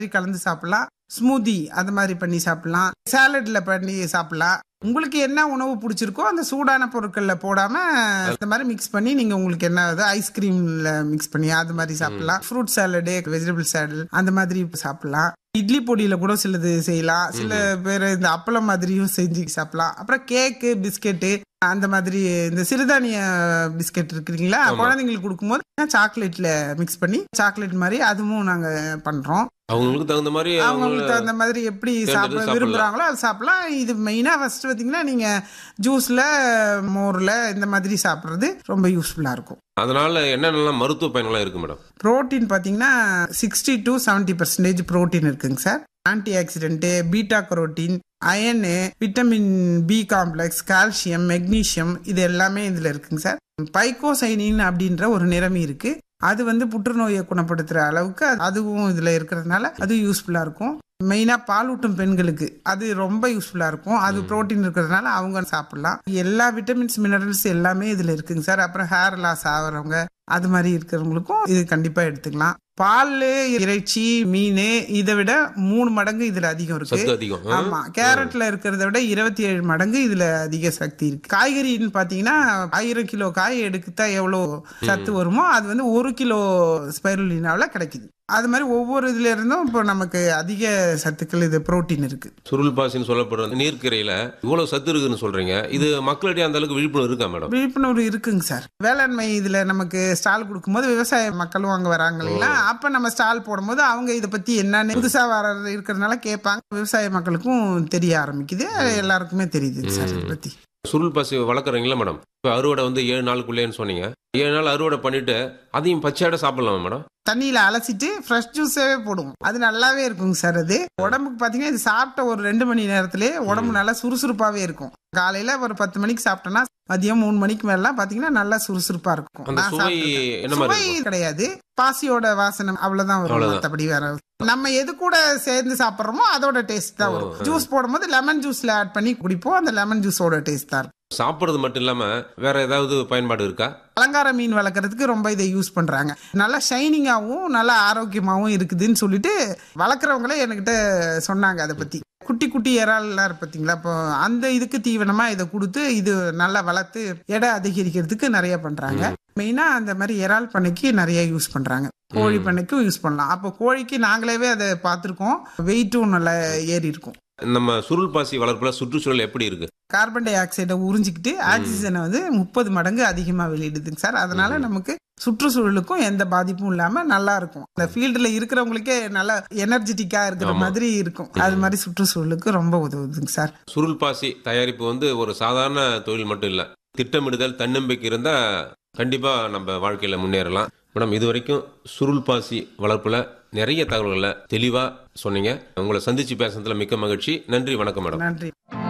கலந்து சாப்பிடலாம் ஸ்மூதி அது மாதிரி பண்ணி சாப்பிடலாம் சாலட்ல பண்ணி சாப்பிடலாம் உங்களுக்கு என்ன உணவு பிடிச்சிருக்கோ அந்த சூடான பொருட்கள்ல போடாம இந்த மாதிரி மிக்ஸ் பண்ணி நீங்க உங்களுக்கு என்ன ஐஸ்கிரீம்ல மிக்ஸ் பண்ணி அது மாதிரி சாப்பிடலாம் ஃப்ரூட் சாலடு வெஜிடபிள் சாலட் அந்த மாதிரி சாப்பிடலாம் இட்லி பொடியில கூட சிலது செய்யலாம் சில பேர் இந்த அப்பளம் மாதிரியும் செஞ்சு சாப்பிடலாம் அப்புறம் கேக்கு பிஸ்கெட்டு அந்த மாதிரி இந்த சிறுதானிய பிஸ்கெட் இருக்குங்களா ஆமா. குழந்தைங்களுக்கு கொடுக்கும்போது சாக்லேட்ல மிக்ஸ் பண்ணி சாக்லேட் மாதிரி அதுவும் நாங்க பண்றோம் அவங்களுக்கு தகுந்த மாதிரி அவங்களுக்கு அவங்க தகுந்த மாதிரி எப்படி தேர்ந்தெடுத்து சாப்பிட சாப்பிடலாம். விரும்புறாங்களோ அது சாப்பிடலாம் இது மெயினா ஃபர்ஸ்ட் பாத்தீங்கன்னா நீங்க ஜூஸ்ல மோர்ல இந்த மாதிரி சாப்பிடுறது ரொம்ப யூஸ்ஃபுல்லா இருக்கும் அதனால என்னென்னலாம் மருத்துவ பயன்கள்லாம் இருக்கு மேடம் புரோட்டீன் பார்த்தீங்கன்னா sixty to seventy percentage protein இருக்குங்க sir antioxidant beta carotene iron vitamin B complex calcium magnesium இது எல்லாமே இதில் இருக்குங்க சார் பைக்கோசைனின் அப்படின்ற ஒரு நிறமி இருக்கு அது வந்து புற்றுநோயை குணப்படுத்துற அளவுக்கு அதுவும் இதில் இருக்கிறதுனால அது யூஸ்ஃபுல்லாக இருக்கும் மெயினாக பாலூட்டும் பெண்களுக்கு அது ரொம்ப யூஸ்ஃபுல்லாக இருக்கும் அது புரோட்டீன் இருக்கிறதுனால அவங்க சாப்பிடலாம் எல்லா விட்டமின்ஸ் மினரல்ஸ் எல்லாமே இதில் இருக்குங்க சார் அப்புறம் ஹேர் லாஸ் ஆகிறவங்க அது மாதிரி இருக்கிறவங்களுக்கும் இது கண்டிப்பாக எடுத்துக்கலாம் பால் இறைச்சி மீன் இதை விட மூணு மடங்கு இதுல அதிகம் இருக்கு சத்து அதிகம் ஆ? ஆமா கேரட்ல இருக்கிறத விட இருபத்தி ஏழு மடங்கு இதுல அதிக சக்தி இருக்கு காய்கறின்னு பாத்தீங்கன்னா ஆயிரம் கிலோ காய் எடுத்தா எவ்வளவு சத்து வருமோ அது வந்து ஒரு கிலோ ஸ்பைருலினாவில கிடைக்குது அது மாதிரி ஒவ்வொரு இதுல இருந்தும் இப்போ நமக்கு அதிக சத்துக்கள் இது புரோட்டீன் இருக்கு சுருள் பாசின்னு சொல்லப்படுற அந்த நீர்க்கரையில இவ்வளவு சத்து இருக்குன்னு சொல்றீங்க இது மக்களிடையே அந்த அளவுக்கு விழிப்புணர்வு இருக்கா மேடம் விழிப்புணர்வு இருக்குங்க சார் வேளாண்மை இதுல நமக்கு ஸ்டால் கொடுக்கும்போது விவசாய மக்களும் அங்க வராங்க இல்லைங்களா அப்ப நம்ம ஸ்டால் போடும்போது அவங்க இதை பத்தி என்னன்னு புதுசா வர இருக்கிறதுனால கேட்பாங்க விவசாய மக்களுக்கும் தெரிய ஆரம்பிக்குது எல்லாருக்குமே தெரியுது சார் இதை பத்தி சுருள் பாசி வளர்க்குறீங்களா மேடம் இப்போ அறுவடை வந்து ஏழு நாளுக்குள்ளேன்னு சொன்னீங்க ஏழு நாள் அறுவடை பண்ணிட்டு அதையும் பச்சையாட சாப்பிடலாமா மேடம் தண்ணியில அலசிட்டு ஃப்ரெஷ் ஜூஸாவே போடுவோம் அது நல்லாவே இருக்குங்க சார் அது உடம்புக்கு பாத்தீங்கன்னா இது சாப்பிட்ட ஒரு ரெண்டு மணி நேரத்திலேயே உடம்பு நல்லா சுறுசுறுப்பாவே இருக்கும் காலையில ஒரு பத்து மணிக்கு சாப்பிட்டோம்னா மதியம் மூணு மணிக்கு மேலாம் பாத்தீங்கன்னா நல்லா சுறுசுறுப்பா இருக்கும் அந்த நான் சுவை சாப்பிட்டிருக்கேன். என்ன மாதிரி சுவை இருக்கும் கிடையாது பாசியோட வாசனை அவ்வளவுதான் வரும் அவ்வளவுதான். மத்தபடி வேற நம்ம எது கூட சேர்ந்து சாப்பிடுறோமோ அதோட டேஸ்ட் தான் வரும் ஓ. ஜூஸ் போடும்போது லெமன் ஜூஸ்ல ஆட் பண்ணி குடிப்போம் அந்த லெமன் ஜூஸோட டேஸ்ட் தான் இருக்கும் சாப்பிடுறது மட்டும் இல்லாம வேற ஏதாவது பயன்பாடு இருக்கா அலங்கார மீன் வளர்க்கறதுக்கு ரொம்ப இதை யூஸ் பண்றாங்க நல்லா ஷைனிங்காகவும் நல்லா ஆரோக்கியமாகவும் இருக்குதுன்னு சொல்லிட்டு வளர்க்குறவங்களே என்கிட்ட சொன்னாங்க அதை பத்தி குட்டி குட்டி இறால்லாம் இருக்கு பார்த்தீங்களா இப்போ அந்த இதுக்கு தீவனமா இதை கொடுத்து இது நல்லா வளர்த்து எடை அதிகரிக்கிறதுக்கு நிறைய பண்றாங்க மெயினா அந்த மாதிரி இறால் பண்ணைக்கு நிறைய யூஸ் பண்றாங்க கோழி பண்ணைக்கும் யூஸ் பண்ணலாம் அப்போ கோழிக்கு நாங்களேவே அதை பார்த்துருக்கோம் வெயிட்டும் நல்லா ஏறி இருக்கும் நம்ம சுருள் பாசி வளர்ப்புல சுற்றுச்சூழல் எப்படி இருக்கு கார்பன் டை ஆக்சைடை உறிஞ்சிக்கிட்டு ஆக்சிஜனை வந்து முப்பது மடங்கு அதிகமா வெளியிடுதுங்க சார் அதனால நமக்கு சுற்றுச்சூழலுக்கும் எந்த பாதிப்பும் இல்லாம நல்லா இருக்கும் அந்த ஃபீல்டுல இருக்கிறவங்களுக்கே நல்லா எனர்ஜெட்டிக்கா இருக்கிற ஆமா. மாதிரி இருக்கும் அது மாதிரி சுற்றுச்சூழலுக்கு ரொம்ப உதவுதுங்க சார் சுருள் பாசி தயாரிப்பு வந்து ஒரு சாதாரண தொழில் மட்டும் இல்ல திட்டமிடுதல் தன்னம்பிக்கை இருந்தா கண்டிப்பா நம்ம வாழ்க்கையில முன்னேறலாம் மேடம் இது வரைக்கும் சுருள் பாசி வளர்ப்புல நிறைய தகவல்களை தெளிவா சொன்னீங்க உங்களை சந்திச்சு பேசுனதுல மிக்க மகிழ்ச்சி நன்றி வணக்கம் மேடம் நன்றி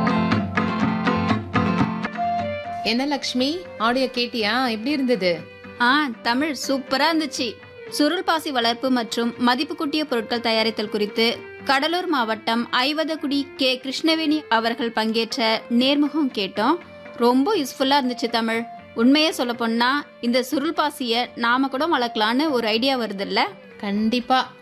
என்ன லக்ஷ்மி ஆடியோ கேட்டியா எப்படி இருந்தது ஆ தமிழ் சூப்பரா இருந்துச்சு சுருள் பாசி வளர்ப்பு மற்றும் மதிப்பு கூட்டிய பொருட்கள் தயாரித்தல் குறித்து கடலூர் மாவட்டம் ஐவதகுடி கே கிருஷ்ணவேணி அவர்கள் பங்கேற்ற நேர்முகம் கேட்டோம் ரொம்ப யூஸ்ஃபுல்லா இருந்துச்சு தமிழ் உண்மையே சொல்ல போனா இந்த சுருள் பாசிய நாம கூட வளர்க்கலான்னு ஒரு ஐடியா வருதுல்ல கண்டிப்பா